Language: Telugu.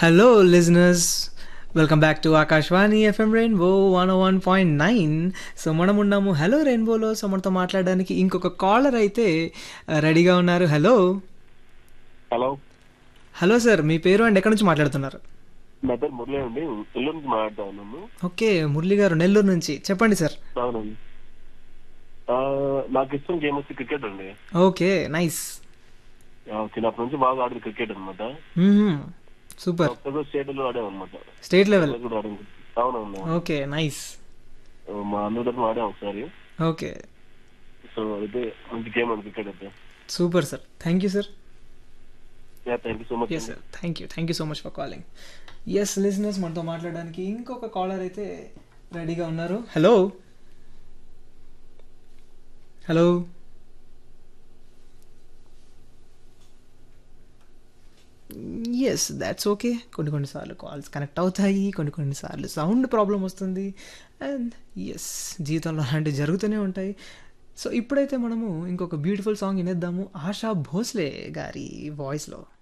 hello listeners welcome back to Akashvani FM rainbow one one point nine so మనం ఉన్నాము హలో రెయిన్బోలో సో మనతో మాట్లాడడానికి ఇంకొక కాలర్ అయితే ఆ, రెడీగా ఉన్నారు హలో హలో హలో సార్ మీ పేరు అండ్ ఎక్కడి నుంచి మాట్లాడుతున్నారు నా పేరు మురళి అండి ఇల్లు నుంచి మాట్లాడుతున్నాను ఓకే మురళి గారు నెల్లూరు నుంచి చెప్పండి సార్ అవునండి ఆ, నాకు ఇష్టం గేమ్ వచ్చి క్రికెట్ అండి ఓకే నైస్ ఆ, చిన్నప్పటి నుంచి బాగా ఆడేది క్రికెట్ అనమాట సూపర్ స్టేట్ లో ఆడాం అనమాట స్టేట్ లెవెల్ కూడా ఆడాం అవునవును ఓకే నైస్ మా అన్న తరఫున ఆడాం ఒకసారి ఓకే సో అయితే మంచి గేమ్ అండి క్రికెట్ అయితే super sir thank you sir thank you so much yes sir thank you thank you so much for calling yes listeners మనతో మాట్లాడడానికి ఇంకొక కాలర్ అయితే రెడీగా ఉన్నారు hello hello yes that's okay కొన్ని కొన్నిసార్లు కాల్స్ కనెక్ట్ అవుతాయి కొన్ని కొన్నిసార్లు సౌండ్ ప్రాబ్లం వస్తుంది అండ్ ఎస్ జీవితంలో అలాంటివి జరుగుతూనే ఉంటాయి సో ఇప్పుడైతే మనము ఇంకొక బ్యూటిఫుల్ సాంగ్ వినేద్దాము ఆశా భోస్లే గారి వాయిస్లో